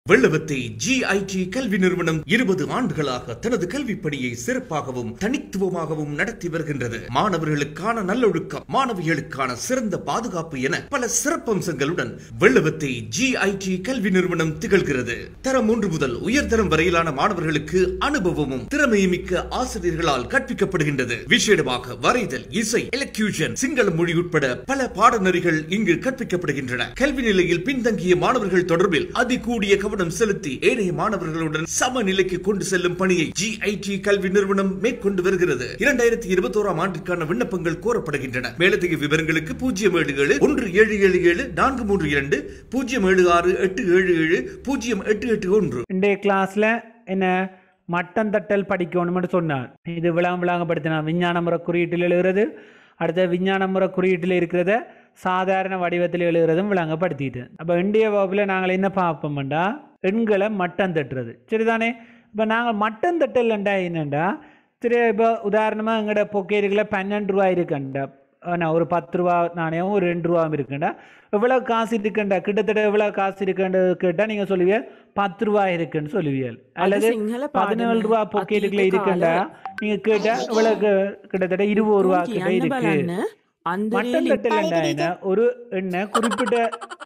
Wellawatte GIT கல்வி நிறுவனம் இருபது ஆண்டுகளாக தனது கல்வி பணியை சிறப்பாகவும் தனித்துவமாகவும் நடத்தி வருகின்றது மாணவர்களுக்கான நல்லொழுக்கம் மாணவிகளுக்கான சிறந்த பாதுகாப்பு என பல சிறப்பம்சங்களுடன் வெள்ளவத்தை ஜிஐடி கல்வி நிறுவனம் திகழ்கிறது தரம் ஒன்று முதல் உயர்தரம் வரையிலான மாணவர்களுக்கு அனுபவமும் திறமையுமிக்க ஆசிரியர்களால் கற்பிக்கப்படுகின்றது விசேடமாக வரைதல் இசை எலக்யூஷன் சிங்கள மொழி உட்பட பல பாடநெறிகள் இங்கு கற்பிக்கப்படுகின்றன கல்வி நிலையில் பின்தங்கிய மாணவர்கள் தொடர்பில் அதிகூடிய கவனம் செலுத்தி ஏனைய மாணவர்களுடன் சமநிலைக்கு கொண்டு செல்லும் பணியை ஜிஐடி கல்வி நிறுவனம் மேற்கொண்டு வருகிறது இரண்டாயிரத்தி இருபத்தி ஓராம் ஆண்டிற்கான விண்ணப்பங்கள் கோரப்படுகின்றன மேலதிக விவரங்களுக்கு பூஜ்ஜியம் ஏழு ஏழு ஒன்று ஏழு ஏழு ஏழு நான்கு மூன்று இரண்டு பூஜ்ஜியம் ஏழு ஆறு எட்டு ஏழு ஏழு பூஜ்ஜியம் எட்டு எட்டு ஒன்று இன்றைய கிளாஸில் என்ன மட்டம் தட்டல் படிக்கணும்னு சொன்னார் இது விளாங்க விளாங்கப்படுத்தினார் விஞ்ஞான முறை குறியீட்டில் எழுதுறது அடுத்த விஞ்ஞான முறை குறியீட்டில் இருக்கிறத சாதாரண வடிவத்தில் எழுதுறதும் விளங்கப்படுத்திட்டு அப்போ இந்திய வகுப்பில் நாங்கள் என்ன பார்ப்போம்டா எண்களை மட்டம் தட்டுறது சரிதானே இப்போ நாங்கள் மட்டம் தட்டலண்டா என்னண்டா சரி இப்போ உதாரணமாக எங்களோட பொக்கேரிகளில் பன்னெண்டு ரூபா இருக்குண்டா ஆனா ஒரு பத்து ரூபா நாணயம் ஒரு ரெண்டு ரூபாவும் இருக்குண்டா எவ்வளோ காசு இருக்குண்டா கிட்டத்தட்ட எவ்வளோ காசு இருக்குன்னு கேட்டால் நீங்கள் சொல்லுவீங்க பத்து ரூபா இருக்குன்னு சொல்லுவீர்கள் அல்லது சிங்கள பதினேழு பாடமே. ரூபா பொக்கெட்டுக்குள்ள අතීත இருக்குண்டா நீங்கள் கேட்டால் எவ்வளோ கிட்டத்தட்ட இருபது ரூபா උන් கிட்ட කියන්න இருக்கு බලන්න மட்டன் අන්දරේ தட்டல் என்ன ஒரு எண்ணெய் குறிப்பிட்ட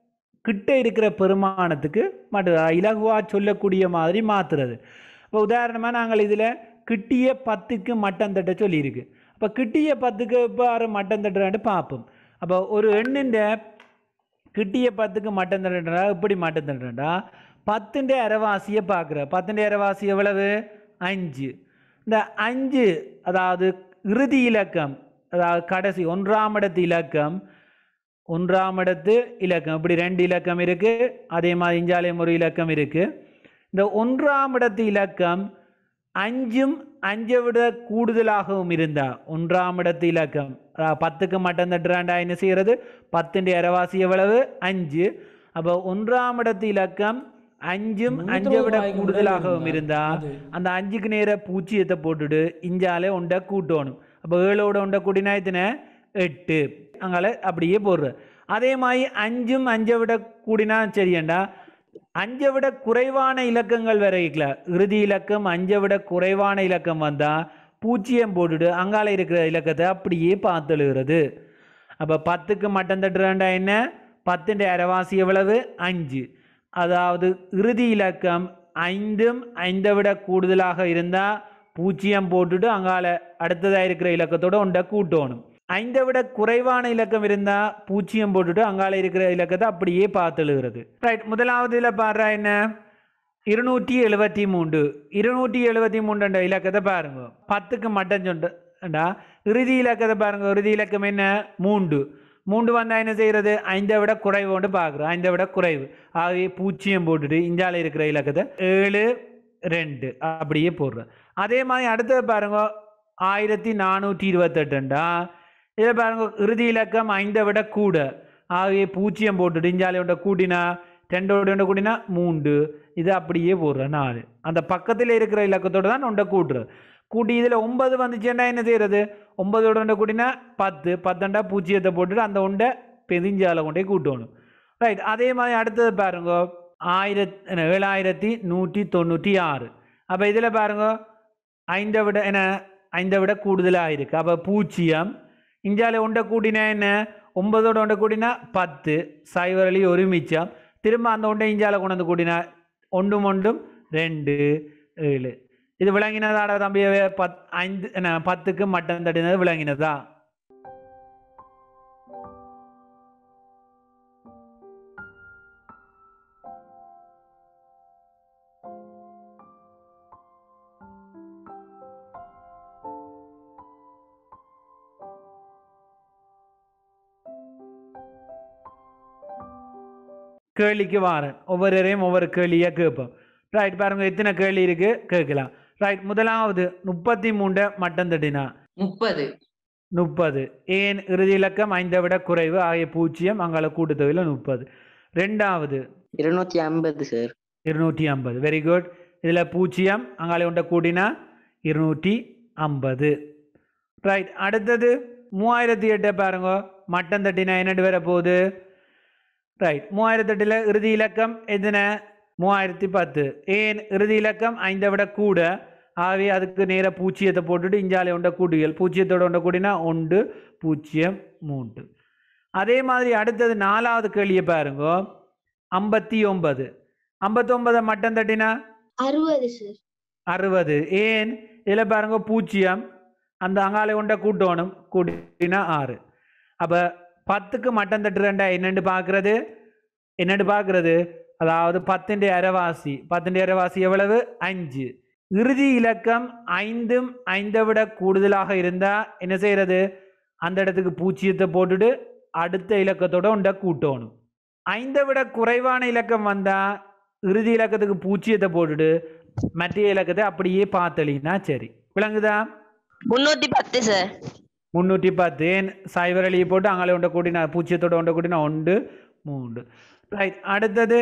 கிட்ட இருக்கிற பெருமானத்துக்கு மற்ற இலகுவா சொல்லக்கூடிய மாதிரி மாத்துறது இப்போ உதாரணமாக நாங்கள் இதில் கிட்டிய பத்துக்கு மட்டன் தட்ட சொல்லியிருக்கு அப்போ கிட்டிய பத்துக்கு இப்போ ஆறு மட்டன் தட்டுறான்னு பார்ப்போம் அப்போ ஒரு எண்ணின்ற கிட்டிய பத்துக்கு மட்டன் தட்டுறா எப்படி மட்டன் தட்டுறா பத்துன்ற அரைவாசியை பார்க்குற பத்துன்ற அரைவாசி எவ்வளவு அஞ்சு இந்த அஞ்சு அதாவது இறுதி இலக்கம் அதாவது கடைசி ஒன்றாம் இடத்து இலக்கம் ஒன்றாம் இடத்து இலக்கம் இப்படி ரெண்டு இலக்கம் இருக்கு அதே மாதிரி இஞ்சாலயம் ஒரு இலக்கம் இருக்கு இந்த ஒன்றாம் இடத்து இலக்கம் அஞ்சும் அஞ்சை விட கூடுதலாகவும் இருந்தா ஒன்றாம் இடத்து இலக்கம் அதாவது பத்துக்கு மட்டம் தட்டுறாண்டா என்ன செய்யறது பத்துன்ற இரவாசி எவ்வளவு அஞ்சு அப்போ ஒன்றாம் இடத்து இலக்கம் அஞ்சும் அஞ்சை விட கூடுதலாகவும் இருந்தா அந்த அஞ்சுக்கு நேர பூச்சியத்தை போட்டுட்டு இஞ்சாலே உண்டை கூட்டணும் அப்போ ஏழோட உண்டை கூட்டினா எத்தனை எட்டு அங்கால அப்படியே போடுற அதே மாதிரி அஞ்சும் அஞ்சை விட கூடினா சரியண்டா அஞ்சை விட குறைவான இலக்கங்கள் வரைக்கல இறுதி இலக்கம் அஞ்சை விட குறைவான இலக்கம் வந்தா பூஜ்ஜியம் போட்டுட்டு அங்கால இருக்கிற இலக்கத்தை அப்படியே பார்த்து எழுதுறது அப்போ பத்துக்கு மட்டம் தட்டுறாண்டா என்ன பத்துன்ற அரைவாசி எவ்வளவு அஞ்சு அதாவது இறுதி இலக்கம் ஐந்தும் ஐந்தை விட கூடுதலாக இருந்தால் பூஜ்ஜியம் போட்டுட்டு அங்கால அடுத்ததாக இருக்கிற இலக்கத்தோட ஒன்றை கூட்டணும் ஐந்தை விட குறைவான இலக்கம் இருந்தால் பூஜ்ஜியம் போட்டுட்டு அங்கால இருக்கிற இலக்கத்தை அப்படியே பார்த்து எழுதுறது ரைட் முதலாவது இதில் பாடுறா என்ன இருநூற்றி எழுபத்தி மூன்று இருநூற்றி எழுபத்தி மூன்றுன்ற இலக்கத்தை பாருங்க பத்துக்கு மட்டன் சொண்டா இறுதி இலக்கத்தை பாருங்க இறுதி இலக்கம் என்ன மூன்று மூன்று வந்தால் என்ன செய்கிறது ஐந்தை விட குறைவு கொண்டு பார்க்குறோம் ஐந்தை விட குறைவு ஆகவே பூஜ்ஜியம் போட்டுட்டு இஞ்சால இருக்கிற இலக்கத்தை ஏழு ரெண்டு அப்படியே போடுறோம் அதே மாதிரி அடுத்தது பாருங்க ஆயிரத்தி நானூற்றி இருபத்தெட்டுண்டா இதை பாருங்க இறுதி இலக்கம் ஐந்தை விட கூட ஆகவே பூஜ்ஜியம் போட்டுட்டு இஞ்சாலையோட கூட்டினா ரெண்டோட கூட்டினா மூன்று இது அப்படியே போடுற நாலு அந்த பக்கத்தில் இருக்கிற இலக்கத்தோட தான் ஒன்றை கூட்டுறது கூட்டி இதில் ஒன்பது வந்துச்சுன்னா என்ன செய்யறது ஒன்பதோட ஒன்றை கூட்டினா பத்து பத்தண்டா பூஜ்ஜியத்தை போட்டுட்டு அந்த ஒன்றை பெதிஞ்சால கொண்டே கூட்டணும் ரைட் அதே மாதிரி அடுத்தது பாருங்க ஆயிரத் என்ன, ஏழாயிரத்தி நூற்றி தொண்ணூற்றி ஆறு அப்போ இதில் பாருங்க ஐந்தை விட என்ன ஐந்தை விட கூடுதலாக இருக்குது அப்போ பூஜ்ஜியம் இந்தியாவில் ஒன்றை கூட்டினா என்ன ஒன்பதோட ஒன்றை கூட்டினா பத்து சைவரளி ஒரு மிச்சம் திரும்ப அந்த ஒன்றை இந்தியாவில் கொண்டு வந்து கூட்டினா ஒன்றும் ஒன்றும் ரெண்டு ஏழு இது விளங்கினதாடா தம்பியவே பத் ஐந்து என்ன பத்துக்கு மட்டன் தட்டினது விளங்கினதா கேள்விக்கு வாரேன் ஒவ்வொருவரையும் ஒவ்வொரு கேள்வியாக கேட்போம் ரைட் பாருங்க எத்தனை கேள்வி இருக்கு கேட்கலாம் ரைட் முதலாவது முப்பத்தி மூண்டை மட்டம் தட்டினா முப்பது முப்பது ஏன் இறுதி இலக்கம் ஐந்தை விட குறைவு ஆகிய பூஜ்ஜியம் அங்கால கூட்டுத்தொகையில் முப்பது ரெண்டாவது இருநூத்தி ஐம்பது சார் இருநூற்றி ஐம்பது வெரி குட் இதில் பூஜ்ஜியம் அங்கால உண்ட கூட்டினா இருநூற்றி ஐம்பது ரைட் அடுத்தது மூவாயிரத்தி எட்டை பாருங்க மட்டம் தட்டினா என்னட்டு வர போகுது ரைட் மூவாயிரத்தி எட்டில் இறுதி இலக்கம் எத்தனை மூவாயிரத்தி பத்து ஏன் இறுதி இலக்கம் ஐந்தை விட கூட ஆகவே அதுக்கு நேராக பூச்சியத்தை போட்டுட்டு இஞ்சாலை உண்ட கூட்டிகள் பூச்சியத்தோட உண்ட கூட்டினா ஒன்று பூஜ்ஜியம் மூன்று அதே மாதிரி அடுத்தது நாலாவது கேள்வியை பாருங்க ஐம்பத்தி ஒன்பது ஐம்பத்தொன்பதை மட்டம் தட்டினா அறுபது சார் அறுபது ஏன் இதில் பாருங்க பூஜ்ஜியம் அந்த அங்காலை கொண்ட கூட்டணும் கூட்டினா ஆறு அப்போ பத்துக்கு மட்டம் தட்டுறேன்டா என்னென்னு பார்க்குறது என்னென்னு பார்க்குறது அதாவது பத்திൻ്റെ அரைவாசி பத்திൻ്റെ அரைவாசி எவ்வளவு அஞ்சு இறுதி இலக்கம் ஐந்தும் ஐந்தை விட கூடுதலாக இருந்தால் என்ன செய்கிறது அந்த இடத்துக்கு பூஜ்ஜியத்தை போட்டுட்டு அடுத்த இலக்கத்தோட உண்ட கூட்டணும் ஐந்தை விட குறைவான இலக்கம் வந்தால் இறுதி இலக்கத்துக்கு பூஜ்ஜியத்தை போட்டுட்டு மற்ற இலக்கத்தை அப்படியே பார்த்தலினா சரி விளங்குதா முன்னூத்தி பத்து சார் முந்நூற்றி பத்து ஏன் சைவர் அழியை போட்டு அங்கே உண்ட கூட்டினா பூஜ்ஜியத்தோட உண்ட கூட்டினா ஒன்று மூன்று ரைட் அடுத்தது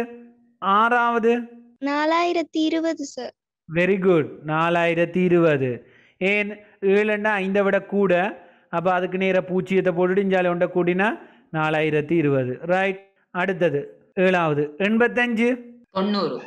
ஆறாவது நாலாயிரத்தி இருபது சார் வெரி குட் நாலாயிரத்தி இருபது ஏன் ஏழுன்னா ஐந்தை விட கூட அப்போ அதுக்கு நேர பூச்சியத்தை போட்டுட்டு இஞ்சால உண்ட கூட்டினா நாலாயிரத்தி இருபது ரைட் அடுத்தது ஏழாவது எண்பத்தஞ்சு தொண்ணூறு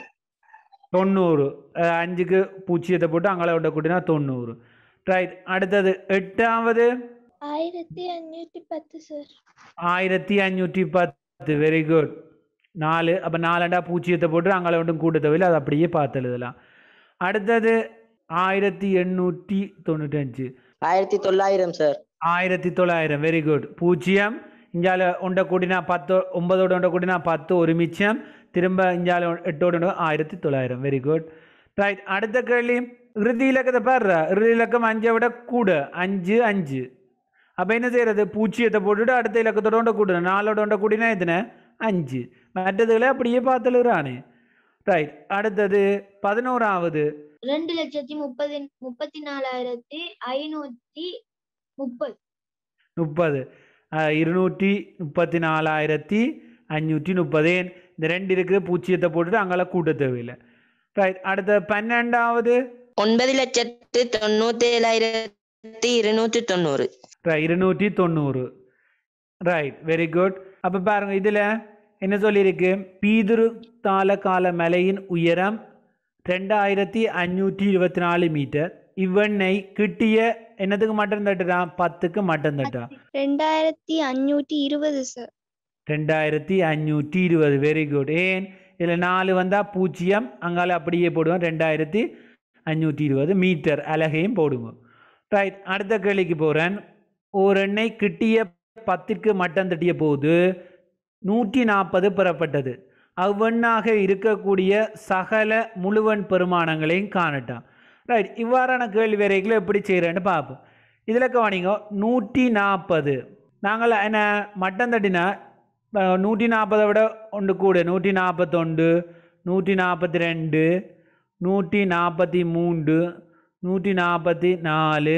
தொண்ணூறு அஹ் அஞ்சுக்கு பூச்சியத்தை போட்டு அங்கே விட்ட கூட்டினா தொண்ணூறு ரைட் அடுத்தது எட்டாவது ஆயிரத்தி அஞ்சூத்தி பத்து சார் ஆயிரத்தி அஞ்சூற்றி பத்து வெரி குட் நாலு அப்போ நாலண்டா பூச்சியத்தை போட்டு அங்கே ஒன்றும் கூட்டத்தவில்லை அதை அப்படியே பார்த்து எழுதலாம் அடுத்தது ஆயிரத்தி எண்ணூற்றி தொண்ணூற்றஞ்சு ஆயிரத்தி தொள்ளாயிரம் சார் ஆயிரத்தி தொள்ளாயிரம் வெரி குட் பூஜ்ஜியம் இஞ்சால உண்ட கூட்டினா பத்து ஒன்பதோட உண்ட கூட்டினா பத்து ஒரு மிச்சம் திரும்ப இஞ்சால எட்டோட உண்ட ஆயிரத்தி தொள்ளாயிரம் வெரி குட் ரைட் அடுத்த கேள்வி இறுதி இலக்கத்தை பாடுற இறுதி இலக்கம் அஞ்சை விட கூட அஞ்சு அஞ்சு அப்போ என்ன செய்யறது பூஜ்ஜியத்தை போட்டுட்டு அடுத்த இலக்கத்தோட உண்ட கூட்டணும் நாலோட உண்ட கூட்டினா எத்தனை அஞ்சு மற்றதுகளை அப்படியே பார்த்துலுறானே ரைட் அடுத்தது பதினோராவது ரெண்டு லட்சத்தி முப்பது முப்பத்தி நாலாயிரத்தி ஐநூத்தி முப்பது முப்பது அஹ், இருநூற்றி முப்பத்தி நாலாயிரத்தி அஞ்சூற்றி முப்பது ஏன் இந்த ரெண்டு இருக்குது பூச்சியத்தை போட்டுட்டு அங்கெல்லாம் கூட்ட தேவையில்லை ரைட் அடுத்த பன்னெண்டாவது ஒன்பது லட்சத்து தொண்ணூத்தி ஏழாயிரத்தி இருநூத்தி தொண்ணூறு ரைட் இருநூற்றி தொண்ணூறு ரைட் வெரி குட் அப்போ பாருங்க இதில் என்ன சொல்லியிருக்கு பீதுரு தாள கால மலையின் உயரம் ரெண்டாயிரத்தி அஞ்சூற்றி இருபத்தி நாலு மீட்டர் இவ்வெண்ணை கிட்டிய என்னத்துக்கு மட்டம் தட்டுறான் பத்துக்கு மட்டம் தட்டான் ரெண்டாயிரத்தி அஞ்சூத்தி இருபது சார் ரெண்டாயிரத்தி அஞ்சூற்றி இருபது வெரி குட் ஏன் இதில் நாலு வந்தால் பூஜ்ஜியம் அங்கால அப்படியே போடுவோம் ரெண்டாயிரத்தி அஞ்சூற்றி இருபது மீட்டர் அலகையும் போடுவோம் ரைட் அடுத்த கேள்விக்கு போகிறேன் ஒரு எண்ணெய் கிட்டிய பத்திற்கு மட்டம் தட்டிய போது நூற்றி நாற்பது பெறப்பட்டது அவ்வெண்ணாக இருக்கக்கூடிய சகல முழுவன் பெருமானங்களையும் காணட்டான் ரைட் இவ்வாறான கேள்வி வரைகளை எப்படி செய்கிறேன்னு பார்ப்போம் இதில் கவனிங்க நூற்றி நாற்பது நாங்கள் என்ன மட்டம் தட்டினா அஹ், நூற்றி நாற்பதை விட ஒன்று கூட நூற்றி நாற்பத்தொண்டு நூற்றி நாற்பத்தி ரெண்டு நூற்றி நாற்பத்தி மூன்று நூற்றி நாற்பத்தி நாலு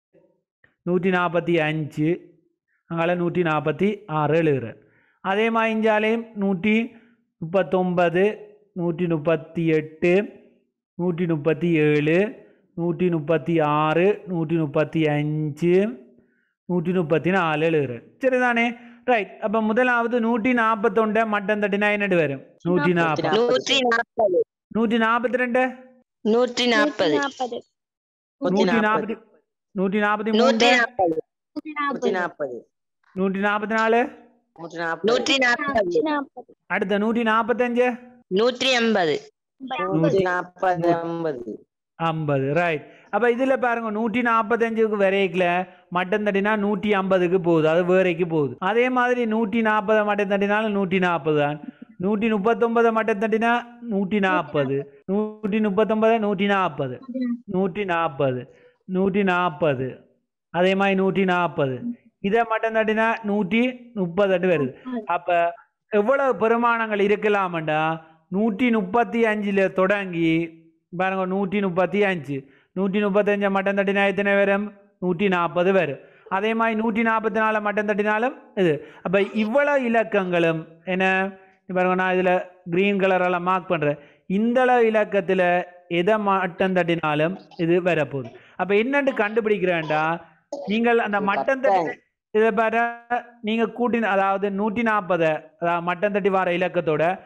நூற்றி நாற்பத்தி அஞ்சு அங்கால நூற்றி நாற்பத்தி ஆறு எழுதுறேன் அதே மாதிரி இஞ்சாலையும் நூற்றி முப்பத்தொம்பது நூற்றி முப்பத்தி எட்டு நூற்றி முப்பத்தி ஏழு நூற்றி முப்பத்தி ஆறு நூற்றி முப்பத்தி அஞ்சு நூற்றி முப்பத்தி நாலு எழுதுறேன் சரிதானே ரைட் அப்போ முதலாவது நூற்றி நாற்பத்தொண்டை மட்டம் தட்டினா என்னடு வரும் நூற்றி நாற்பது நூற்றி நாற்பது நூற்றி நாற்பத்தி ரெண்டு நூற்றி நாற்பது நாற்பது நூற்றி நாற்பத்தி நூற்றி நாற்பத்தி நூற்றி மூணு நாற்பது நாற்பது நாற்பது நூற்றி நாற்பத்தி நாலு நூற்றி நாற்பது நாற்பது அடுத்த நூற்றி நாற்பத்தஞ்சு நூற்றி எண்பது நூற்றி நாற்பது ஐம்பது ஐம்பது ரைட் அப்போ இதில் பாருங்க நூற்றி நாற்பத்தஞ்சுக்கு வரைக்கல மட்டன் தட்டினா நூற்றி ஐம்பதுக்கு போகுது அது வேறைக்கு போகுது அதே மாதிரி நூற்றி நாற்பதை மட்டன் தட்டினாலும் நூற்றி நாற்பது தான் நூற்றி முப்பத்தொன்பதை மட்டன் தட்டினா நூற்றி நாற்பது நூற்றி முப்பத்தொன்பது நூற்றி நாற்பது நூற்றி நாற்பது நூற்றி நாற்பது அதே மாதிரி நூற்றி நாற்பது இதை மட்டன் தட்டினா நூற்றி முப்பது வருது அப்போ எவ்வளவு பெருமானங்கள் இருக்கலாமண்டா நூற்றி முப்பத்தி அஞ்சில் தொடங்கி பாருங்க நூற்றி முப்பத்தி அஞ்சு நூற்றி முப்பத்தஞ்சு மட்டன் தட்டினா எத்தனை வரும் நூற்றி நாற்பது வரும் அதே மாதிரி நூற்றி நாற்பத்தி நாலு மட்டன் தட்டினாலும் இது அப்போ இவ்வளவு இலக்கங்களும் என்ன இங்க பாருங்க நான் இதில் க்ரீன் கலரெல்லாம் மார்க் பண்ணுறேன் இந்தளவு இலக்கத்தில் எதை மட்டம் தட்டினாலும் இது வரப்போகுது அப்போ என்னன்னு கண்டுபிடிக்கிறேன்டா நீங்கள் அந்த மட்டம் தட்டி இதை பாரு நீங்கள் கூட்டின அதாவது நூற்றி நாற்பதை அதாவது மட்டம் தட்டி வர இலக்கத்தோட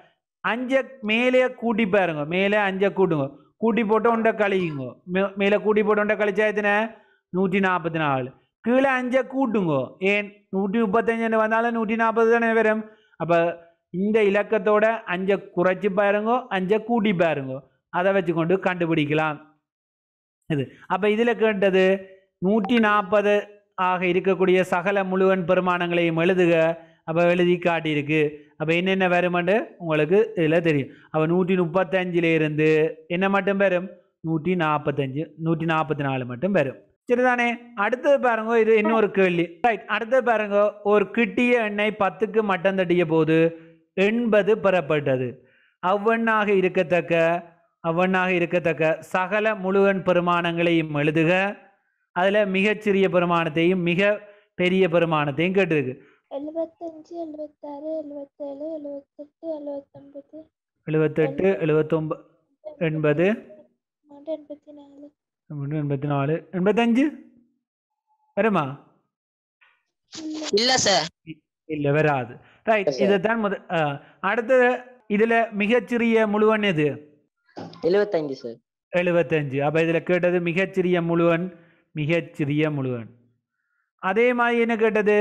அஞ்சை மேலே கூட்டி பாருங்க மேலே அஞ்சை கூட்டுங்க கூட்டி போட்டு ஒன்றை கழியுங்க மே- மேலே கூட்டி போட்டு ஒன்றை கழிச்சா எத்தனை நூற்றி நாற்பத்தி நாலு கீழே அஞ்சை கூட்டுங்க ஏன் நூற்றி முப்பத்தஞ்சுன்னு வந்தாலும் நூற்றி நாற்பது தானே வரும் அப்போ இந்த இலக்கத்தோட அஞ்சை குறைச்சி பாருங்க அஞ்சை கூட்டி பாருங்க அதை வச்சுக்கொண்டு கண்டுபிடிக்கலாம் இது அப்போ இதில் கேட்டது நூற்றி நாற்பது ஆக இருக்கக்கூடிய சகல முழுவன் பெருமானங்களையும் எழுதுக அப்போ எழுதி காட்டியிருக்கு அப்போ என்னென்ன வருமென்று உங்களுக்கு இதில் தெரியும் அப்போ நூற்றி முப்பத்தஞ்சில இருந்து என்ன மட்டும் வரும் நூற்றி நாற்பத்தஞ்சு நூற்றி நாற்பத்தி நாலு மட்டும் வரும் சரிதானே அடுத்தது பாருங்க இது இன்னொரு கேள்வி ரைட் அடுத்தது பாருங்க ஒரு கிட்டிய எண்ணெய் பத்துக்கு மட்டம் தட்டிய போது எண்பது பெறப்பட்டது அவ்வண்ணாக இருக்கத்தக்க அவ்வண்ணாக இருக்கத்தக்க சகல முழுவன் பெருமானங்களையும் எழுதுக அதில் மிகச்சிறிய பெருமானத்தையும் மிக பெரிய பெருமானத்தையும் கேட்டிருக்கு எழுபத்தஞ்சு எழுபத்தாறு எழுபத்தேழு எழுபத்தெட்டு எழுபத்தொன்பது எழுபத்தெட்டு எழுபத்தொம்ப எண்பது மாட்டு எண்பத்தி நாலு மூணு, எண்பத்தி நாலு எண்பத்தஞ்சு வருமா இல்ல சார் இல்லை வராது ரைட் Yes, sir. இதைத்தான் முத ஆ, அடுத்தது இதில் மிகச்சிறிய முழுவன் எது எழுபத்தஞ்சு சார் எழுபத்தஞ்சு அப்போ இதில் கேட்டது மிகச்சிறிய முழுவன் மிகச்சிறிய முழுவன் அதே மாதிரி என்ன கேட்டது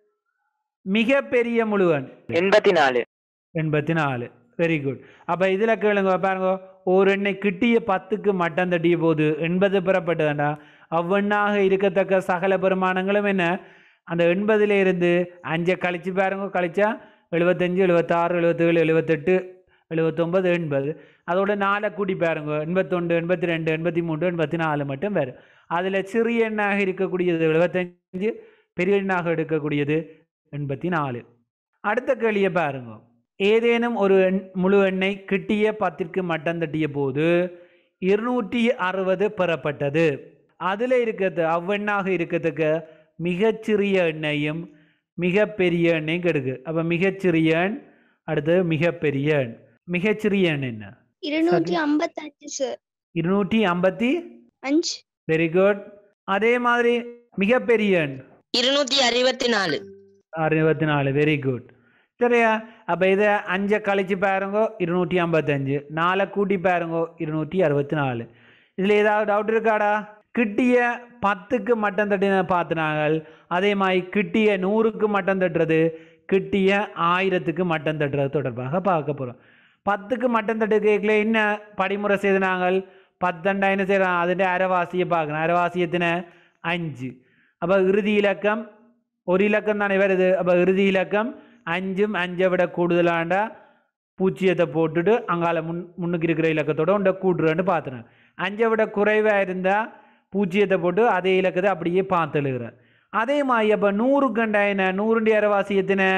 மிகப்பெரிய முழுவன் எண்பத்தி நாலு எண்பத்தி நாலு வெரி குட் அப்போ இதில் கேளுங்க பாருங்க ஒரு எண்ணெய் கிட்டிய பத்துக்கு மட்டம் தட்டிய போது எண்பது பெறப்பட்டதுண்டா அவ்வண்ணாக இருக்கத்தக்க சகல பெருமானங்களும் என்ன அந்த எண்பதுல இருந்து அஞ்சை கழிச்சு பாருங்க கழிச்சா எழுபத்தஞ்சு எழுபத்தாறு எழுபத்தேழு எழுபத்தெட்டு எழுபத்தொம்பது எண்பது அதோட நாலை கூட்டி பாருங்க எண்பத்தொன்று எண்பத்தி ரெண்டு எண்பத்தி மூன்று எண்பத்தி நாலு மட்டும் வரும் அதில் சிறிய எண்ணாக இருக்கக்கூடியது எழுபத்தஞ்சு பெரிய எண்ணாக எடுக்கக்கூடியது எண்பத்தி நாலு அடுத்த கேள்வியை பாருங்க ஏதேனும் ஒரு எண் முழு எண்ணெய் கிட்டிய பத்திற்கு மட்டம் தட்டிய போது இருநூற்றி அறுபது பெறப்பட்டது அதில் இருக்கிறது அவ்வெண்ணாக இருக்கத்தக்க மிகச்சிறிய எண்ணையும் மிகப்பெரிய எண்ணையும் கெடுக்கு அப்போ மிகச்சிறிய எண் அடுத்தது மிகப்பெரிய எண் மிகச்சிறிய எண் என்ன இருநூற்றி ஐம்பத்தஞ்சு சார் இருநூற்றி ஐம்பத்தி அஞ்சு வெரி குட் அதே மாதிரி மிகப்பெரிய எண் இருநூத்தி அறுபத்தி நாலு அறுபத்தி நாலு வெரி குட் சரியா அப்போ இதை அஞ்சை கழிச்சு பாருங்கோ இருநூற்றி ஐம்பத்தஞ்சு நாலை கூட்டி பாருங்கோ இருநூற்றி அறுபத்தி நாலு இதில் ஏதாவது டவுட் இருக்காடா கிட்டிய பத்துக்கு மட்டம் தட்டின பார்த்தினாங்கள் அதே மாதிரி கிட்டிய நூறுக்கு மட்டம் தட்டுறது கிட்டிய ஆயிரத்துக்கு மட்டம் தட்டுறது தொடர்பாக பார்க்க போகிறோம் பத்துக்கு மட்டம் தட்டு கேட்கல என்ன படிமுறை செய்தாங்கள் பத்தண்டா என்ன செய்யலாம் അതിൻ്റെ അരവാസിയെ பார்க்கணும் അരവാസിയത്തിന് അഞ്ച് അപ്പോൾ ഇറുതി ഇലക്കം ഒരു ഇലക്കം தானே வருது அப்போ இறுதி இலக்கம் அஞ்சும் அஞ்சை விட கூடுதலாண்ட பூச்சியத்தை போட்டுட்டு அங்கால முன் முன்னுக்கு இருக்கிற இலக்கத்தோட உண்ட கூட்டுறேன்னு பார்த்துனேன் அஞ்சை விட குறைவாக இருந்தால் பூச்சியத்தை போட்டு அதே இலக்கத்தை அப்படியே பார்த்து எழுகிறேன் அதே மாதிரி அப்போ நூறுக்கு என்ன நூறுண்டி அரைவாசியத்தின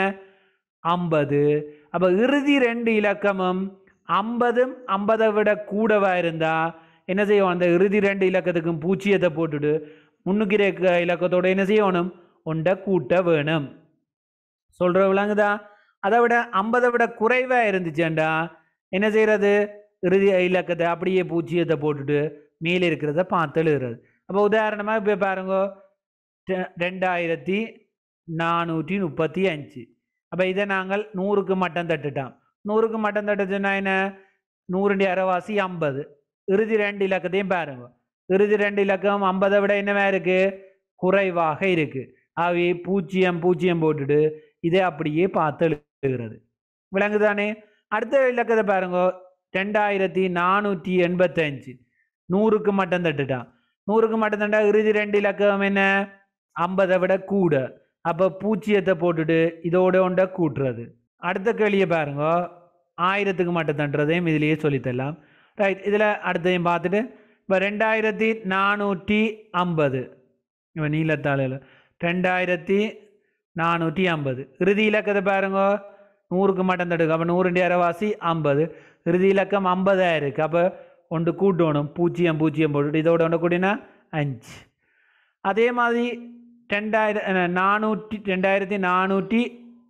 ஐம்பது அப்போ இறுதி ரெண்டு இலக்கமும் ஐம்பதும் ஐம்பதை விட கூடவா இருந்தா என்ன செய்வோம் அந்த இறுதி ரெண்டு இலக்கத்துக்கும் பூச்சியத்தை போட்டுட்டு முன்னுக்கு இருக்கிற இலக்கத்தோட என்ன செய்யணும் ஒன்றை கூட்ட வேணும் சொல்ற விளங்குதா அதை விட ஐம்பதை விட குறைவாக இருந்துச்சேண்டா என்ன செய்யறது இறுதி இலக்கத்தை அப்படியே பூச்சியத்தை போட்டுட்டு மேலே இருக்கிறத பார்த்து எழுதுறது அப்போ உதாரணமாக இப்போ பாருங்க ரெ- ரெண்டாயிரத்தி நானூற்றி முப்பத்தி அஞ்சு அப்போ இதை நாங்கள் நூறுக்கு மட்டம் தட்டுட்டோம் நூறுக்கு மட்டம் தட்டுச்சுன்னா என்ன நூறுண்டி அரைவாசி ஐம்பது இறுதி ரெண்டு இலக்கத்தையும் பாருங்க இறுதி ரெண்டு இலக்கம் ஐம்பதை விட என்னவா இருக்கு குறைவாக இருக்கு அவை பூஜ்ஜியம் பூஜ்ஜியம் போட்டுட்டு இதை அப்படியே பார்த்து எழுதுகிறது விளங்குதானே அடுத்த இலக்கத்தை பாருங்க ரெண்டாயிரத்தி நானூற்றி எண்பத்தஞ்சு நூறுக்கு மட்டும் தட்டுட்டான் நூறுக்கு மட்டும் தட்டா இறுதி ரெண்டு இலக்கம் என்ன ஐம்பதை விட கூட அப்போ பூஜ்ஜியத்தை போட்டுட்டு இதோட ஒன்றை கூட்டுறது அடுத்த கேள்வியை பாருங்க ஆயிரத்துக்கு மட்டும் தட்டுறதையும் இதுலேயே சொல்லித்தரலாம் ரைட் இதில் அடுத்ததையும் பார்த்துட்டு இப்போ ரெண்டாயிரத்தி நானூற்றி ஐம்பது இப்போ நீலத்தாளில் ரெண்டாயிரத்தி நானூற்றி ஐம்பது இறுதி இலக்கத்தை பாருங்க நூறுக்கு மட்டும் தடுக்கு அப்போ நூறு அரைவாசி ஐம்பது இறுதி இலக்கம் ஐம்பதாக இருக்குது அப்போ ஒன்று கூட்டணும் பூஜ்ஜியம் பூஜ்ஜியம் போட்டுட்டு இதோட ஒன்று கூட்டினா அஞ்சு அதே மாதிரி ரெண்டாயிரம் அஹ், நானூற்றி ரெண்டாயிரத்தி நானூற்றி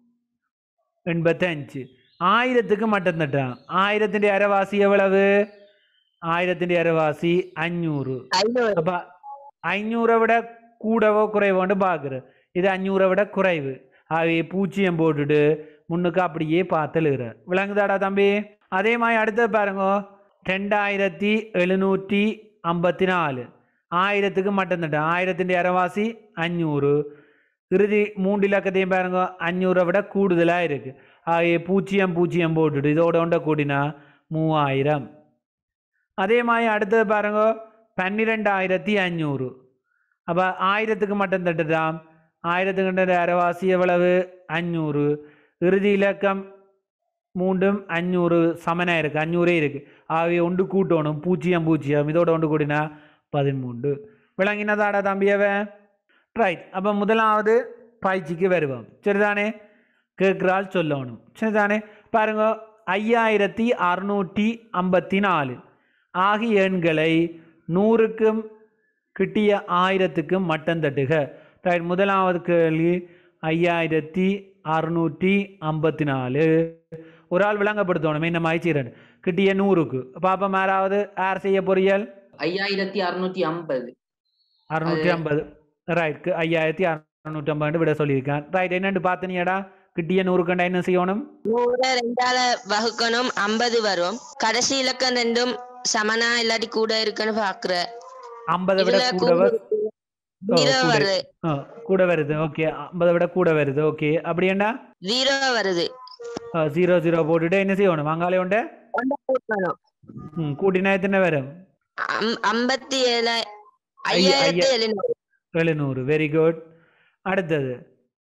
எண்பத்தஞ்சு ஆயிரத்துக்கு மட்டும் தட்டான் ஆயிரத்திൻ്റെ அரைவாசி எவ்வளவு ஆயிரத்திൻ്റെ அரைவாசி அஞ்சூறு ஐநூறு அப்போ ஐநூறை விட கூடவோ குறைவோன்னு பார்க்குறேன் இது அஞ்சூறை விட குறைவு ஆகவே பூஜ்ஜியம் போட்டுட்டு முன்னுக்கு அப்படியே பார்த்து எழுதுற விளங்குதாடா தம்பி அதே மாதிரி அடுத்தது பாருங்க ரெண்டாயிரத்தி எழுநூற்றி ஐம்பத்தி நாலு ஆயிரத்துக்கு மட்டும் தட்டு ஆயிரத்திൻ്റെ அரைவாசி அஞ்சூறு இறுதி மூன்று இலக்கத்தையும் பாருங்க அஞ்சூறை விட கூடுதலாக இருக்குது ஆகிய பூஜ்ஜியம் பூஜ்ஜியம் போட்டுட்டு இதோட ஒன்றை கூட்டினா மூவாயிரம் அதே மாதிரி அடுத்தது பாருங்க பன்னிரெண்டாயிரத்தி அஞ்சூறு அப்போ ஆயிரத்துக்கு மட்டும் தட்டுதாம் ஆயிரத்துக்கு அரைவாசி எவ்வளவு அஞ்சூறு இறுதி இலக்கம் மூன்றும் அஞ்சூறு சமனாக இருக்குது அஞ்சூறே இருக்குது ஆகவே ஒன்று கூட்டணும் பூஜ்ஜியம் பூஜ்ஜியம் இதோட ஒன்று கூட்டினா பதிமூன்று விளங்கினதாடா தம்பியவன் ரைட் அப்போ முதலாவது பயிற்சிக்கு வருவோம் சரிதானே கேட்குறாள் சொல்லணும் சரிதானே பாருங்க ஐயாயிரத்தி அறுநூற்றி ஐம்பத்தி நாலு ஆகிய எண்களை நூறுக்கும் கிட்டிய ஆயிரத்துக்கும் மட்டம் தட்டுக ரைட் முதலாவது கேள்வி ஐயாயிரத்தி அறுநூற்றி ஐம்பத்தி நாலு ஒரு ஆள் விளங்கப்படுத்தணும் என்ன மாய்ச்சிரன் கிட்டிய நூறுக்கு பாப்பா யாராவது யார் செய்ய பொறியல் ஐயாயிரத்தி அறுநூத்தி ஐம்பது அறுநூற்றி அது- ஐம்பது ரைட் ஐயாயிரத்தி அறுநூற்றி ஐம்பது விட சொல்லியிருக்கேன் ரைட் என்னன்னு பார்த்தனியாடா கிட்டிய நூறுக்கண்டா என்ன செய்யணும் நூற ரெண்டால வகுக்கணும் ஐம்பது வரும் கடைசி இலக்கம் ரெண்டும் சமனா இல்லாட்டி கூட இருக்குன்னு பாக்குற ஐம்பதை விட இதுல கூட வ- ஓ, ஜீரோ கூட. வருது ஆ, கூட வருது ஓகே ஐம்பதை விட கூட வருது ஓகே அப்படியேண்டா ஜீரோ வருது ஜீரோ ஜீரோ போட்டுட்டு என்ன செய்யணும் மங்காளி உண்டு ஒண்ணை கூட்டணும் ம் கூட்டினா எத்தனை வரும் அம்- ஐம்பத்தி ஏழு ஐய- ஐயாயிரத்தி ஐய- எழுநூறு எழுநூறு வெரி குட் அடுத்தது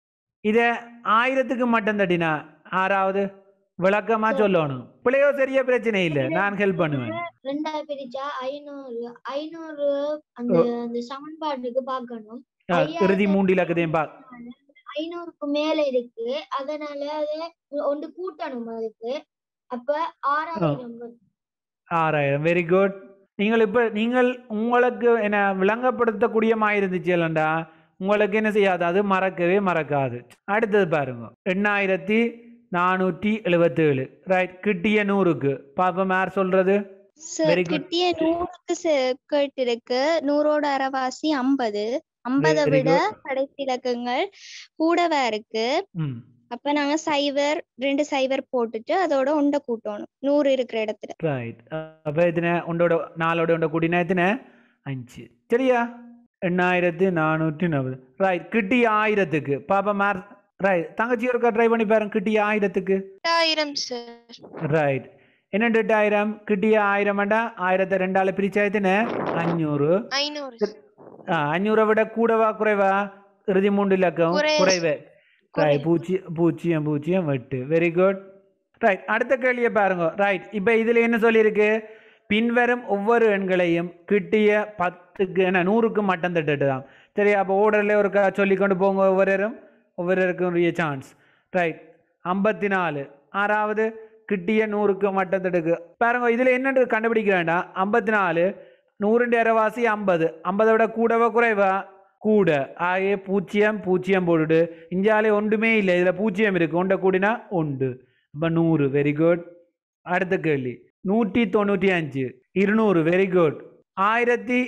இத ஆயிரத்துக்கு மட்டும் தட்டினா ஆறாவது விளக்கமா சொல்லணும் பிள்ளையோ சரியா பிரச்சனை இல்லை நான் ஹெல்ப் பண்ணுவேன் ரெண்டா பிரிச்சா ஐநூறு ஐநூறு அந்த ஓ. அந்த சமன்பாட்டுக்கு பார்க்கணும் ஆ, இறுதி மூன்று இலக்கத்தையும் பா ஐநூறுக்கு மேல இருக்கு அதனால அதை ஒன்று கூட்டணும் அதுக்கு அப்ப ஆறாயிரம் வரும். ஆறாயிரம் வெரி குட் நீங்கள் இப்போ நீங்கள் உங்களுக்கு என்ன விளங்கப்படுத்தக்கூடிய மாதிரி இருந்துச்சு இல்லைண்டா உங்களுக்கு என்ன செய்யாது அது மறக்கவே மறக்காது அடுத்தது பாருங்க எண்ணாயிரத்தி நானூற்றி எழுபத்தேழு ரைட் கிட்டிய நூறுக்கு பாப்போம் யார் சொல்றது சார் Very good. கிட்டிய நூறுக்கு சே- கேட்டிருக்கு நூறோட அரைவாசி ஐம்பது ஐம்பதை Very விட good. கடைசி இலக்கங்கள் கூடவா இருக்கு ம் அப்ப நாங்க சைவர் ரெண்டு சைவர் போட்டுட்டு அதோட உண்டை கூட்டணும் நூறு இருக்கிற இடத்துல ரைட் அப்போ எத்தனை உண்டோட நாலோட உண்ட கூட்டினா எத்தனை அஞ்சு சரியா எண்ணாயிரத்தி நானூற்றி நாற்பது ரைட் கிட்டிய ஆயிரத்துக்கு பாப்பா மார் ரைட் தங்கச்சி ஒருக்கா ட்ரை பண்ணி பாருங்க கிட்டிய ஆயிரத்துக்கு எட்டாயிரம் சார் ரைட் என்ன எட்டாயிரம் கிட்டிய ஆயிரம்டா ஆயிரத்தை ரெண்டால பிரிச்சா எத்தனை அஞ்சூறு ஐநூறு ஆ, அஞ்சூறை விட கூடவா குறைவா இறுதி மூன்று இலக்கம் குறைவு. குறைவு ரைட் பூஜ்ஜியம் பூஜ்ஜியம் பூஜ்ஜியம் எட்டு வெரி குட் ரைட் அடுத்த கேள்வியை பாருங்க ரைட் இப்போ இதில் என்ன சொல்லியிருக்கு பின்வரும் ஒவ்வொரு எண்களையும் கிட்டிய பத்துக்கு என்ன நூறுக்கு மட்டம் தட்டுட்டு தான் சரி அப்போ ஓர்டரில் ஒரு க- சொல்லிக் கொண்டு போங்க ஒவ்வொருவரும் ஒவ்வொருவருக்கும் உரிய சான்ஸ் ரைட் ஐம்பத்தி நாலு ஆறாவது கிட்டிய நூறுக்கு மட்டம் தட்டுக்கு பாருங்க இதில் என்னன்னு கண்டுபிடிக்க வேண்டாம் ஐம்பத்தி நாலு நூறுண்டு அரைவாசி ஐம்பது ஐம்பதை விட கூடவா குறைவா கூட ஆகிய பூஜ்ஜியம் பூஜ்ஜியம் போட்டுட்டு இந்தியாவிலே ஒன்றுமே இல்லை இதில் பூஜ்ஜியம் இருக்கு ஒன்றை கூடினா ஒன்று அப்போ நூறு வெரி குட் அடுத்த கேள்வி நூற்றி தொண்ணூற்றி அஞ்சு இருநூறு வெரி குட் ஆயிரத்தி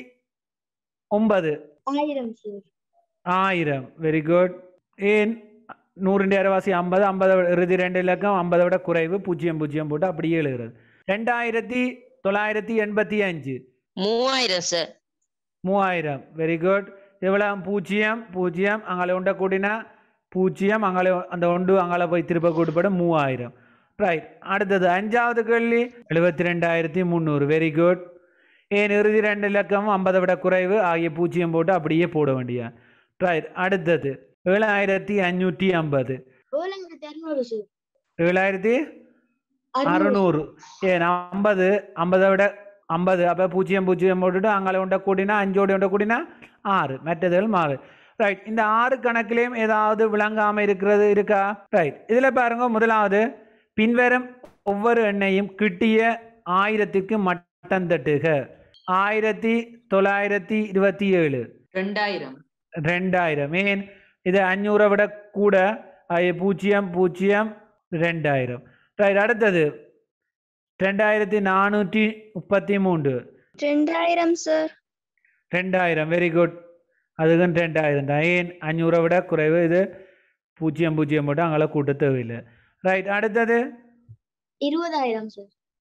ஒன்பது ஆயிரம் சார் ஆயிரம் வெரி குட் ஏன் நூறுண்டு அரைவாசி ஐம்பது ஐம்பதை விட இறுதி ரெண்டு இலக்கம் ஐம்பதை விட குறைவு பூஜ்ஜியம் பூஜ்ஜியம் போட்டு அப்படியே எழுதுறது ரெண்டாயிரத்தி தொள்ளாயிரத்தி எண்பத்தி அஞ்சு மூவாயிரம் சார் மூவாயிரம் வெரி குட் எவ்வளோ பூஜ்ஜியம் பூஜ்ஜியம் அங்கே உண்ட கூட்டினா பூஜ்ஜியம் அங்கே அந்த ஒன்று அங்கே போய் திருப்ப கூட்டுப்படும் மூவாயிரம் ரைட் அடுத்தது அஞ்சாவது கேள்வி எழுபத்தி ரெண்டாயிரத்தி முந்நூறு வெரி குட் ஏன் இறுதி ரெண்டு இலக்கம் ஐம்பதை விட குறைவு ஆகிய பூஜ்ஜியம் போட்டு அப்படியே போட வேண்டிய ரைட் அடுத்தது ஏழாயிரத்தி அஞ்சூற்றி ஐம்பது ஏழாயிரத்தி அறுநூறு சார் ஏழாயிரத்தி அறுநூறு அறுநூறு ஏன் ஐம்பது ஐம்பதை விட ஐம்பது அப்போ பூஜ்ஜியம் பூஜ்ஜியம் போட்டுட்டு அங்கே உண்ட கூட்டினா அஞ்சோடு உண்ட கூட்டினா ஆறு மற்றதுகள் மாறு ரைட் இந்த ஆறு கணக்கிலையும் ஏதாவது விளங்காமல் இருக்கிறது இருக்கா ரைட் இதில் பாருங்க முதலாவது பின்வரும் ஒவ்வொரு எண்ணையும் கிட்டிய ஆயிரத்துக்கு மட்டம் தட்டுக ஆயிரத்தி தொள்ளாயிரத்தி இருபத்தி ஏழு ரெண்டாயிரம் ரெண்டாயிரம் ஏன் இது அஞ்சூறை விட கூட அது பூஜ்ஜியம் பூஜ்ஜியம் ரெண்டாயிரம் ரைட் அடுத்தது ரெண்டாயிரத்தி நானூற்றி முப்பத்தி மூன்று ரெண்டாயிரம் சார் ரெண்டாயிரம் வெரி குட் அதுக்கும் ரெண்டாயிரம் தான் ஏன் அஞ்சூறை விட குறைவு இது பூஜ்ஜியம் பூஜ்ஜியம் போட்டு அங்கே கூட்ட தேவையில்லை ரைட் அடுத்தது இருபதாயிரம் சார்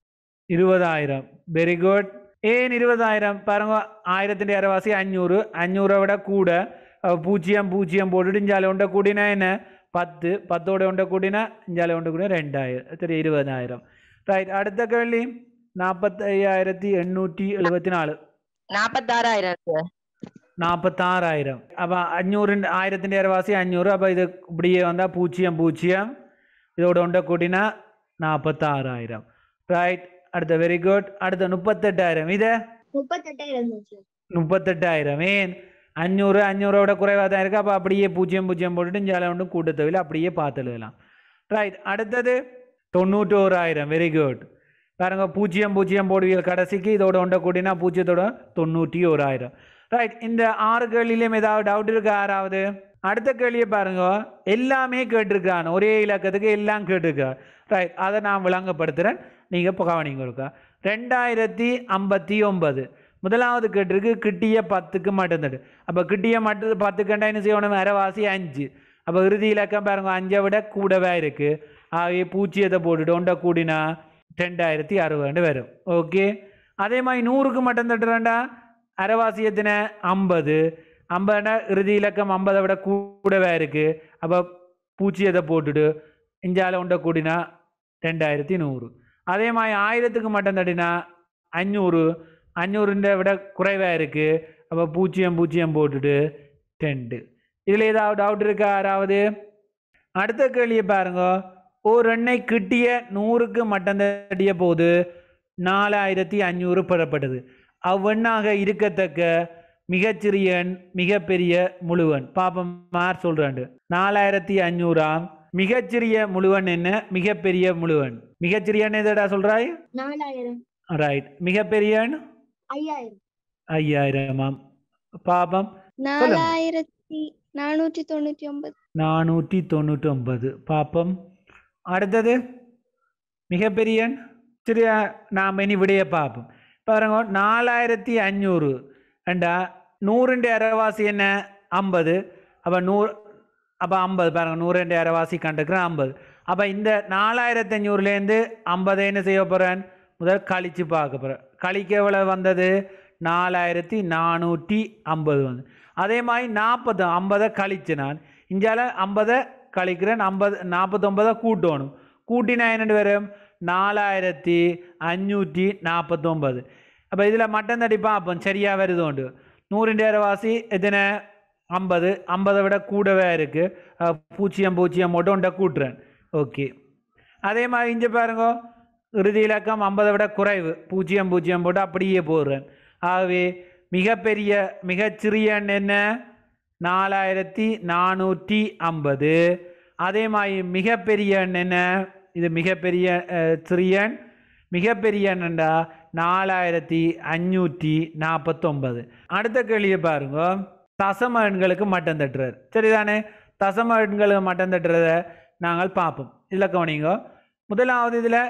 ഇരുപതായിരം വെരി ഗുഡ് ഏൻ ഇരുപതായിരം പാരുங்க ആയിരത്തിൻ്റെ അരവാസി അഞ്ഞൂറ് അഞ്ഞൂറ് അവിടെ കൂടെ അഹ് പൂജ്യം പൂജ്യം പോട്ടിട്ട് ഇഞ്ചാല കൊണ്ട് കൂടിന എന്നെ പത്ത് പത്തോടെ കൊണ്ട് കൂടിന ഇഞ്ചാല കൊണ്ട് കൂടിന രണ്ടായിരം എത്ര ഇരുപതിനായിരം റൈറ്റ് അടുത്ത കേൾവി നാൽപ്പത്തി അയ്യായിരത്തി എണ്ണൂറ്റി എഴുപത്തിനാല് நாப்பத்தாறாயிரம் சார் നാൽപ്പത്താറായിരം അപ്പം അഞ്ഞൂറിൻ്റെ ആയിരത്തിൻ്റെ അരവാസി അഞ്ഞൂറ് അപ്പോൾ ഇത് ഇവിടെயே വന്നാൽ പൂജ്യം പൂജ്യം இதோட உண்ட கூட்டினா நாற்பத்தாறாயிரம் ரைட் அடுத்த வெரி குட் அடுத்த முப்பத்தெட்டாயிரம் இது முப்பத்தெட்டாயிரம் தான் சார் முப்பத்தெட்டாயிரம் ஏன் அஞ்சூறு அஞ்சூறோட குறைவாக தான் இருக்குது அப்போ அப்படியே பூஜ்ஜியம் பூஜ்ஜியம் போட்டுட்டு ஜால ஒன்றும் கூட்டத்தொகையில் அப்படியே பார்த்து எழுதலாம் ரைட் அடுத்தது தொண்ணூற்றோராயிரம் வெரி குட் பாருங்க பூஜ்ஜியம் பூஜ்ஜியம் போடுவீங்க கடைசிக்கு இதோட ஒன்றை கூட்டினா பூஜ்ஜியத்தோட தொண்ணூற்றி ஓராயிரம் ரைட் இந்த ஆறு கேள்வியிலையும் ஏதாவது டவுட் இருக்கா யாராவது அடுத்த கேள்வியை பாருங்க எல்லாமே கேட்டிருக்கான் ஒரே இலக்கத்துக்கு எல்லாம் கேட்டிருக்கா ரைட் அதை நான் விளங்கப்படுத்துகிறேன் நீங்கள் இப்போ கவனிங்க இருக்கா ரெண்டாயிரத்தி ஐம்பத்தி ஒன்பது முதலாவது கேட்டிருக்கு கிட்டிய பத்துக்கு மட்டும்தான் அப்போ கிட்டிய மட்டும் பத்துக்குண்டா என்ன செய்யணும் அரைவாசி அஞ்சு அப்போ இறுதி இலக்கம் பாருங்க அஞ்சை விட கூடவே இருக்குது ஆகவே பூச்சியத்தை போட்டுட்டு ஒன்றை கூடினா ரெண்டாயிரத்தி அறுபது வரும் ஓகே அதே மாதிரி நூறுக்கு மட்டும் தட்டுறேன்டா அரைவாசி எத்தனை ஐம்பது ஐம்பதுனா இறுதி இலக்கம் ஐம்பதை விட கூடவே இருக்குது அப்போ பூச்சியத்தை போட்டுட்டு இஞ்சால உண்டை கூடினா ரெண்டாயிரத்தி நூறு அதே மாதிரி ஆயிரத்துக்கு மட்டும் தட்டினா அஞ்சூறு அஞ்சூறுன்ற விட குறைவாக இருக்குது அப்போ பூஜ்ஜியம் பூஜ்ஜியம் போட்டுட்டு ரெண்டு இதில் ஏதாவது டவுட் இருக்கா யாராவது அடுத்த கேள்வியை பாருங்க ஒரு எண்ணெய் கிட்டிய நூறுக்கு மட்டும் தட்டிய போது நாலாயிரத்தி அஞ்சூறு பெறப்பட்டது அவ்வெண்ணாக இருக்கத்தக்க மிகச்சிறிய எண் மிகப்பெரிய முழுவன் பாப்பம் மார் சொல்றாண்டு நாலாயிரத்தி அஞ்சூறாம் மிகச்சிறிய முழுவன் என்ன மிகப்பெரிய முழுவன் மிகச்சிறிய எண் எதடா சொல்றாய் நாலாயிரம் ரைட் மிகப்பெரிய எண் ஐயாயிரம் ஐயாயிரமாம் பாபம் நாலாயிரத்தி நானூற்றி தொண்ணூற்றி ஒன்பது நானூற்றி தொண்ணூற்றி ஒன்பது பாப்பம் அடுத்தது மிகப்பெரிய எண் சரியா நாம் இனி விடைய பார்ப்போம் பாருங்க நாலாயிரத்தி அஞ்சூறு ரெண்டா நூறுண்டு அரைவாசி என்ன ஐம்பது அப்போ நூறு அப்போ ஐம்பது பாருங்க நூறுண்டு அரைவாசி கண்டுக்கிறேன் ஐம்பது அப்போ இந்த நாலாயிரத்தி அஞ்சூறுலேருந்து ஐம்பதை என்ன செய்ய போகிறேன் முதல் கழித்து பார்க்க போகிறேன் கழிக்க எவ்வளோ வந்தது நாலாயிரத்தி நானூற்றி ஐம்பது வந்து அதே மாதிரி நாற்பது ஐம்பதை கழிச்சு நான் இந்தியாவில் ஐம்பதை கழிக்கிறேன் ஐம்பது நாற்பத்தொம்பதை கூட்டணும் கூட்டினா என்னென்னு வரும் நாலாயிரத்தி அஞ்சூற்றி நாற்பத்தொம்பது அப்போ இதில் மட்டன் தடி பார்ப்போம் சரியாக வருது உண்டு நூறிൻ്റെ அரைவாசி எத்தனை ஐம்பது ஐம்பதை விட கூடவே இருக்குது பூஜ்ஜியம் பூஜ்ஜியம் மட்டும் உண்டை கூட்டுறேன் ஓகே அதே மாதிரி இங்கே பாருங்க இறுதி இலக்கம் ஐம்பதை விட குறைவு பூஜ்ஜியம் பூஜ்ஜியம் போட்டு அப்படியே போடுறேன் ஆகவே மிகப்பெரிய மிகச்சிறிய எண் என்ன நாலாயிரத்தி நானூற்றி ஐம்பது அதே மாதிரி மிகப்பெரிய எண் என்ன இது மிகப்பெரிய அஹ், சிறிய எண் மிகப்பெரிய எண்ணண்டா நாலாயிரத்தி அஞ்சூற்றி நாற்பத்தொம்பது அடுத்த கேள்வியை பாருங்க தசம எண்களுக்கு மட்டம் தட்டுறார் சரிதானே தசம எண்களுக்கு மட்டம் தட்டுறத நாங்கள் பார்ப்போம் இதில் கவனிங்க முதலாவது இதில்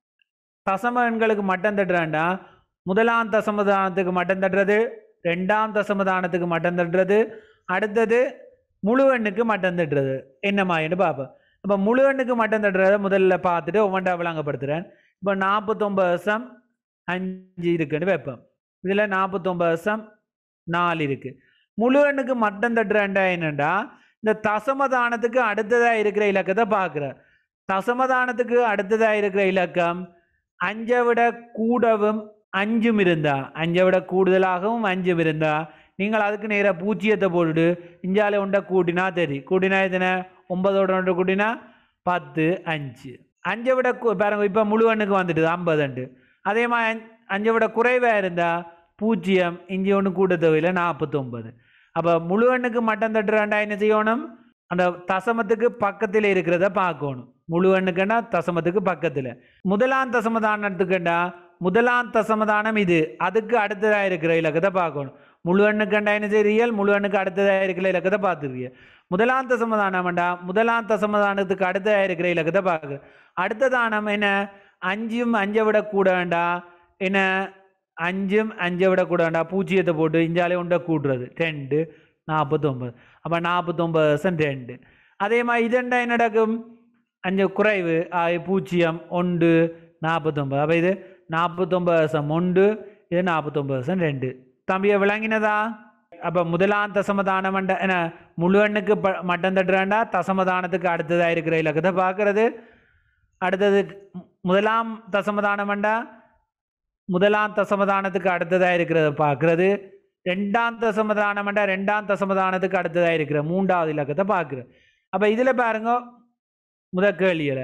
தசம எண்களுக்கு மட்டம் தட்டுறாண்டா முதலாம் தசமதானத்துக்கு மட்டம் தட்டுறது ரெண்டாம் தசமதானத்துக்கு மட்டம் தட்டுறது அடுத்தது முழு எண்ணுக்கு மட்டம் தட்டுறது என்னமாயின்னு பார்ப்போம் இப்போ முழு எண்ணுக்கு மட்டம் தட்டுறத முதல்ல பார்த்துட்டு ஒவ்வொன்றா விளங்கப்படுத்துகிறேன் இப்போ நாற்பத்தொம்பது வருஷம் அஞ்சு இருக்குன்னு வைப்போம் இதில் நாற்பத்தொம்பது வருஷம் நாலு இருக்குது முழு எண்ணுக்கு மட்டம் தட்டுறேன்டா என்னண்டா இந்த தசமதானத்துக்கு அடுத்ததாக இருக்கிற இலக்கத்தை பார்க்குற தசமதானத்துக்கு அடுத்ததாக இருக்கிற இலக்கம் அஞ்சை விட கூடவும் அஞ்சும் இருந்தா அஞ்சை விட கூடுதலாகவும் அஞ்சும் இருந்தா நீங்கள் அதுக்கு நேராக பூஜ்ஜியத்தை போட்டுட்டு இஞ்சால உண்டை கூட்டினா சரி கூட்டினா எத்தனை ஒன்பதோட ஒன்று கூட்டினா பத்து அஞ்சு அஞ்சை விட கு- பாருங்க இப்போ முழு எண்ணுக்கு வந்துட்டு ஐம்பது அண்டு அதே மாதிரி அஞ்- அஞ்சை விட குறைவாக இருந்தால் பூஜ்ஜியம் இஞ்சி ஒன்று கூட்டத்தொகையில் நாற்பத்தொம்பது அப்போ முழு எண்ணுக்கு மட்டம் தட்டுறாண்டா என்ன செய்யணும் அந்த தசமத்துக்கு பக்கத்தில் இருக்கிறத பார்க்கணும் முழு எண்ணுக்குன்னா தசமத்துக்கு பக்கத்தில் முதலாம் தசமதானத்துக்குண்டா முதலாம் தசமதானம் இது அதுக்கு அடுத்ததாக இருக்கிற இலக்கத்தை பார்க்கணும் முழு எண்ணுக்கண்டா என்ன செய்றீர்கள் முழு எண்ணுக்கு அடுத்ததாக இருக்கிற இலக்கத்தை பார்த்துருக்கீங்க முதலாம் தசமதானம்டா முதலாம் தசமதானத்துக்கு அடுத்ததாக இருக்கிற இலக்கத்தை பார்க்க அடுத்த தானம் என்ன அஞ்சும் அஞ்சை விட கூட வேண்டா என்ன அஞ்சும் அஞ்சை விட கூட வேண்டா பூஜ்ஜியத்தை போட்டு இஞ்சாலே உண்டை கூட்டுறது ரெண்டு நாற்பத்தொம்பது அப்போ நாற்பத்தொம்பது பர்சன்ட் ரெண்டு அதே மாதிரி இதெண்டா என்ன நடக்கும் அஞ்சு குறைவு ஆகி பூஜ்ஜியம் ஒன்று நாற்பத்தொம்பது அப்போ இது நாற்பத்தொம்பது தசம் ஒன்று இது நாற்பத்தொம்பது தசம் ரெண்டு தம்பியை விளங்கினதா அப்போ முதலாம் தசமதானம் என்ன முழு எண்ணுக்கு ப மட்டம் தட்டுறாண்டா தசமதானத்துக்கு அடுத்ததாக இருக்கிற இலக்கத்தை பார்க்கறது அடுத்தது மு- முதலாம் தசமதானம்ண்டா முதலாம் தசமதானத்துக்கு அடுத்ததாக இருக்கிறத பார்க்கறது ரெண்டாம் தசமதானம்ண்டா ரெண்டாம் தசமதானத்துக்கு அடுத்ததாக இருக்கிற மூன்றாவது இலக்கத்தை பார்க்குறது அப்போ இதில் பாருங்க முத கேள்வியில்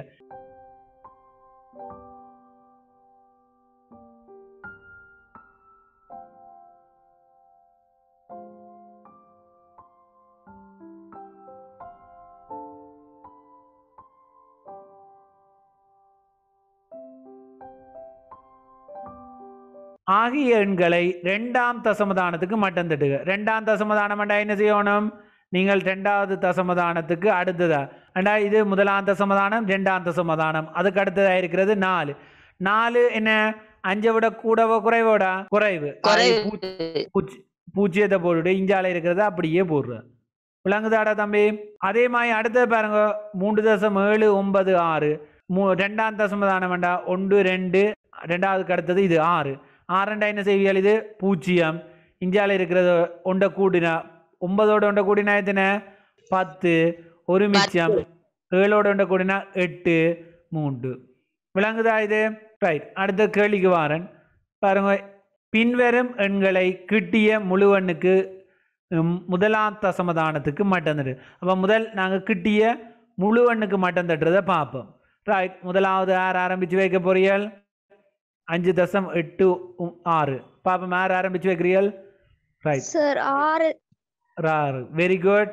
ஆகிய எண்களை ரெண்டாம் தசமதானத்துக்கு மட்டம் தட்டுக ரெண்டாம் தசமதானம் என்றா என்ன செய்யணும் நீங்கள் ரெண்டாவது தசமதானத்துக்கு அடுத்ததா அண்டா இது முதலாம் தசமதானம் ரெண்டாம் தசமதானம் அதுக்கு அடுத்ததாக இருக்கிறது நாலு நாலு என்ன அஞ்சை விட கூடவோ குறைவோடா குறைவு ஆகிய பூ- குறைவு பூச்சி பூச்சியத்தை போட்டுட்டு இஞ்சால இருக்கிறத அப்படியே போடுற விளங்குதாடா தம்பி அதே மாதிரி அடுத்தது பாருங்க மூன்று தசம் ஏழு ஒன்பது ஆறு மூ ரெண்டாம் தசமதானம் வேண்டா ஒன்று ரெண்டு ரெண்டாவதுக்கு அடுத்தது இது ஆறு ஆறண்டா என்ன செய்வியல் இது பூஜ்ஜியம் இந்தியாவில் இருக்கிறது ஒன்றை கூடினா ஒன்பதோட ஒன்றை கூடினா எத்தனை பத்து ஒரு மிச்சம் ஏழோட ஒன்றை கூடினா எட்டு மூன்று விளங்குதா இது ரைட் அடுத்த கேள்விக்கு வாரன் பாருங்க பின்வரும் எண்களை கிட்டிய முழு எண்ணுக்கு ம், முதலாம் தசமதானத்துக்கு மட்டம் தட்டு அப்போ முதல் நாங்கள் கிட்டிய முழு எண்ணுக்கு மட்டம் தட்டுறதை பார்ப்போம் ரைட் முதலாவது யார் ஆரம்பித்து வைக்க போறீர்கள் அஞ்சு தசம் எட்டு உம், ஆறு பாப்போம் யார் ஆரம்பித்து வைக்கிறீர்கள் ரைட் சார் ஆறு ஆறு வெரி குட்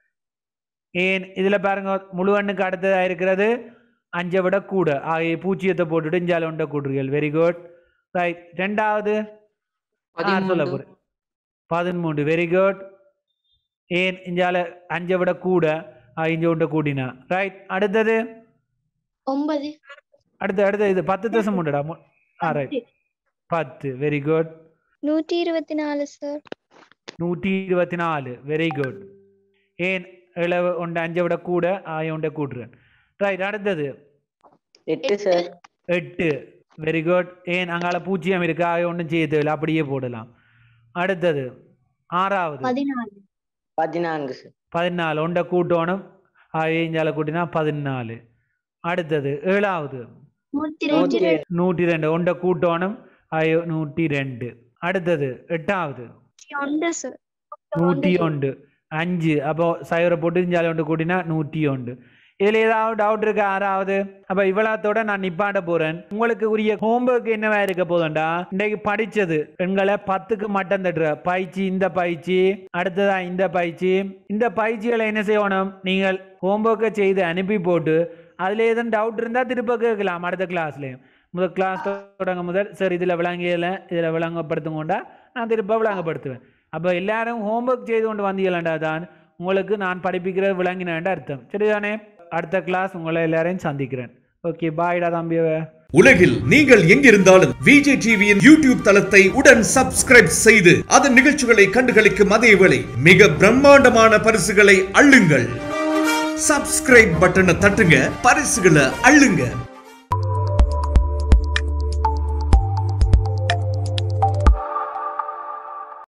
ஏன் இதில் பாருங்க முழு எண்ணுக்கு அடுத்ததாக இருக்கிறது அஞ்சை விட கூட ஆகிய பூச்சியத்தை போட்டுட்டு இஞ்சால உண்டை கூட்டுறீர்கள் வெரி குட் ரைட் ரெண்டாவது யார் சொல்ல பதிமூன்று போறேன் பதிமூன்று வெரி குட் ஏன் இஞ்சால அஞ்சை விட கூட இஞ்ச உண்டை கூட்டினா ரைட் அடுத்தது ஒன்பது அடுத்து அடுத்து இது பத்து தசம் உண்டுடா மு- ஆ ரைட் பத்து வெரி குட் நூற்றி இருபத்தி நாலு சார் நூற்றி இருபத்தி நாலு வெரி குட் ஏன் இளவு உண்டு அஞ்சை விட கூட ஆய உண்டை கூட்டுறேன் ரைட் அடுத்தது எட்டு சார் எட்டு வெரி குட் ஏன் அங்கால பூஜ்ஜியம் இருக்கு ஆய ஒன்றும் செய்ய தேவையில்லை அப்படியே போடலாம் அடுத்தது ஆறாவது பதினாலு பதினான்கு சார் பதினாலு ஒன்றை கூட்டணும் இஞ்சால கூட்டினா பதினாலு அடுத்தது ஏழாவது நூத்தி நூத்தி ரெண்டு ரெண்டு. நூற்றி ரெண்டு ஒன்றை கூட்டணும் ஐயோ நூற்றி ரெண்டு அடுத்தது எட்டாவது ஒன்று சார் நூற்றி ஒன்று அஞ்சு அப்போ சைவரை போட்டு இஞ்சால ஒன்று கூட்டினா நூற்றி ஒன்று இதில் ஏதாவது டவுட் இருக்கா ஆறாவது அப்போ இவ்வளோத்தோட நான் நிப்பாட்ட போகிறேன் உங்களுக்கு உரிய ஹோம்ஒர்க் என்னவா இருக்க போதும்டா இன்றைக்கு படித்தது எண்களை பத்துக்கு மட்டம் தட்டுற பயிற்சி இந்த பயிற்சி அடுத்ததா இந்த பயிற்சி இந்த பயிற்சிகளை என்ன செய்யணும் நீங்கள் ஹோம்ஒர்க்கை செய்து அனுப்பி போட்டு அதில் எதுவும் டவுட் இருந்தால் திரும்ப கேட்கலாம் அடுத்த கிளாஸ்லேயும் முதல் கிளாஸ் தொடங்க முதல் சரி இதில் விளங்கியல இதில் விளங்கப்படுத்துங்கொண்டா நான் திரும்ப விளங்கப்படுத்துவேன் அப்போ எல்லாரும் ஹோம்ஒர்க் செய்து கொண்டு வந்தீங்களாண்டா தான் உங்களுக்கு நான் படிப்பிக்கிறது விளங்கினேன்டா அர்த்தம் சரிதானே அடுத்த கிளாஸ் உங்களை எல்லாரையும் சந்திக்கிறேன் ஓகே பாய்டா தம்பியவே உலகில் நீங்கள் எங்கிருந்தாலும் விஜய் டிவியின் யூடியூப் தளத்தை உடன் சப்ஸ்கிரைப் செய்து அதன் நிகழ்ச்சிகளை கண்டுகளிக்கும் அதேவேளை மிக பிரம்மாண்டமான பரிசுகளை அள்ளுங்கள் சப்ஸ்கிரைப் பட்டனை தட்டுங்க பரிசுகளை அள்ளுங்க